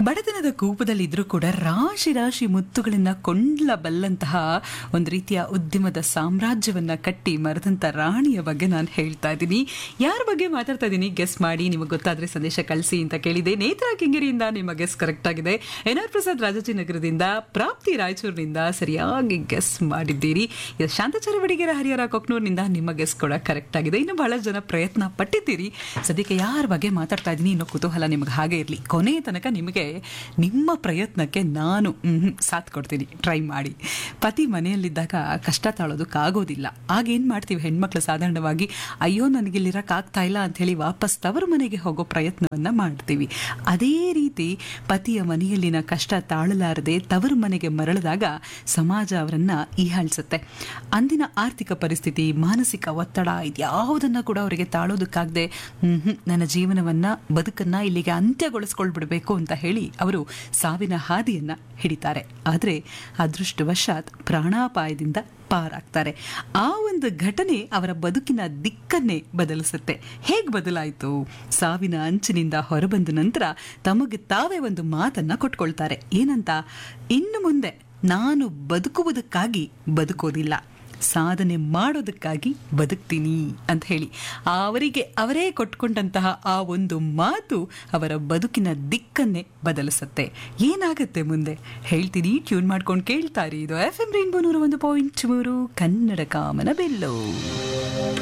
ಬಡತನದ ಕೂಪದಲ್ಲಿದ್ರೂ ಕೂಡ ರಾಶಿ ರಾಶಿ ಮುತ್ತುಗಳನ್ನ ಕೊಂಡ್ಲಬಲ್ಲಂತಹ ಒಂದು ರೀತಿಯ ಉದ್ಯಮದ ಸಾಮ್ರಾಜ್ಯವನ್ನ ಕಟ್ಟಿ ಮರೆದಂತ ರಾಣಿಯ ಬಗ್ಗೆ ನಾನು ಹೇಳ್ತಾ ಇದ್ದೀನಿ ಯಾರ ಬಗ್ಗೆ ಮಾತಾಡ್ತಾ ಇದ್ದೀನಿ ಗೆಸ್ ಮಾಡಿ ನಿಮಗೆ ಗೊತ್ತಾದ್ರೆ ಸಂದೇಶ ಕಳಿಸಿ ಅಂತ ಕೇಳಿದೆ ನೇತ್ರಾ ಕೆಂಗೇರಿಯಿಂದ ನಿಮ್ಮ ಗೆಸ್ ಕರೆಕ್ಟ್ ಆಗಿದೆ ಎನ್ ಆರ್ ಪ್ರಸಾದ್ ರಾಜಾಜಿನಗರದಿಂದ ಪ್ರಾಪ್ತಿ ರಾಯಚೂರಿನಿಂದ ಸರಿಯಾಗಿ ಗೆಸ್ ಮಾಡಿದ್ದೀರಿ ಇದು ಶಾಂತ ಚರವಡಿಗೆರ ಹರಿಹರ ಕೊಕ್ನೂರಿನಿಂದ ನಿಮ್ಮ ಗೆಸ್ ಕೂಡ ಕರೆಕ್ಟ್ ಆಗಿದೆ ಇನ್ನು ಬಹಳ ಜನ ಪ್ರಯತ್ನ ಪಟ್ಟಿದ್ದೀರಿ ಸದ್ಯಕ್ಕೆ ಯಾರ ಬಗ್ಗೆ ಮಾತಾಡ್ತಾ ಇದ್ದೀನಿ ಇನ್ನೂ ಕುತೂಹಲ ನಿಮಗೆ ಹಾಗೆ ಇರಲಿ ಕೊನೆಯ ತನಕ ನಿಮಗೆ ನಿಮ್ಮ ಪ್ರಯತ್ನಕ್ಕೆ ನಾನು ಮ್ಹೂ, ಸಾಥ್ ಕೊಡ್ತೀನಿ ಟ್ರೈ ಮಾಡಿ ಪತಿ ಮನೆಯಲ್ಲಿದ್ದಾಗ ಕಷ್ಟ ತಾಳೋದಕ್ಕಾಗೋದಿಲ್ಲ ಆಗ ಏನು ಮಾಡ್ತೀವಿ ಹೆಣ್ಮಕ್ಳು ಸಾಧಾರಣವಾಗಿ ಅಯ್ಯೋ ನನಗಿಲ್ಲಿರೋಕ್ಕಾಗ್ತಾ ಇಲ್ಲ ಅಂಥೇಳಿ ವಾಪಸ್ ತವರು ಮನೆಗೆ ಹೋಗೋ ಪ್ರಯತ್ನವನ್ನು ಮಾಡ್ತೀವಿ ಅದೇ ರೀತಿ ಪತಿಯ ಮನೆಯಲ್ಲಿನ ಕಷ್ಟ ತಾಳಲಾರದೆ ತವರು ಮನೆಗೆ ಮರಳಿದಾಗ ಸಮಾಜ ಅವರನ್ನ ಈಹಾಳಿಸುತ್ತೆ ಅಂದಿನ ಆರ್ಥಿಕ ಪರಿಸ್ಥಿತಿ ಮಾನಸಿಕ ಒತ್ತಡ ಇದ್ಯಾವುದನ್ನ ಕೂಡ ಅವರಿಗೆ ತಾಳೋದಕ್ಕಾಗದೆ ನನ್ನ ಜೀವನವನ್ನ ಬದುಕನ್ನ ಇಲ್ಲಿಗೆ ಅಂತ್ಯಗೊಳಿಸ್ಕೊಳ್ಬಿಡ್ಬೇಕು ಅಂತ ಹೇಳಿ ಅವರು ಸಾವಿನ ಹಾದಿಯನ್ನ ಹಿಡಿತಾರೆ ಆದರೆ ಅದೃಷ್ಟವಶಾತ್ ಪ್ರಾಣಾಪಾಯದಿಂದ ಪಾರಾಗ್ತಾರೆ ಆ ಒಂದು ಘಟನೆ ಅವರ ಬದುಕಿನ ದಿಕ್ಕನ್ನೇ ಬದಲಿಸುತ್ತೆ ಹೇಗೆ ಬದಲಾಯಿತು ಸಾವಿನ ಅಂಚಿನಿಂದ ಹೊರಬಂದ ನಂತರ ತಮಗೆ ತಾವೇ ಒಂದು ಮಾತನ್ನ ಕೊಟ್ಕೊಳ್ತಾರೆ ಏನಂತ ಇನ್ನು ಮುಂದೆ ನಾನು ಬದುಕುವುದಕ್ಕಾಗಿ ಬದುಕೋದಿಲ್ಲ ಸಾಧನೆ ಮಾಡೋದಕ್ಕಾಗಿ ಬದುಕ್ತೀನಿ ಅಂತ ಹೇಳಿ ಅವರಿಗೆ ಅವರೇ ಕೊಟ್ಕೊಂಡಂತಹ ಆ ಒಂದು ಮಾತು ಅವರ ಬದುಕಿನ ದಿಕ್ಕನ್ನೇ ಬದಲಿಸುತ್ತೆ ಏನಾಗುತ್ತೆ ಮುಂದೆ ಹೇಳ್ತೀನಿ ಟ್ಯೂನ್ ಮಾಡ್ಕೊಂಡು ಕೇಳ್ತಾರೆ ಇದು ಎಫ್ ಎಂ ರೈನ್ಬೋ ನೂರ ಒಂದು ಪಾಯಿಂಟ್ ಮೂರು ಕನ್ನಡ ಕಾಮನ ಬೆಲ್ಲು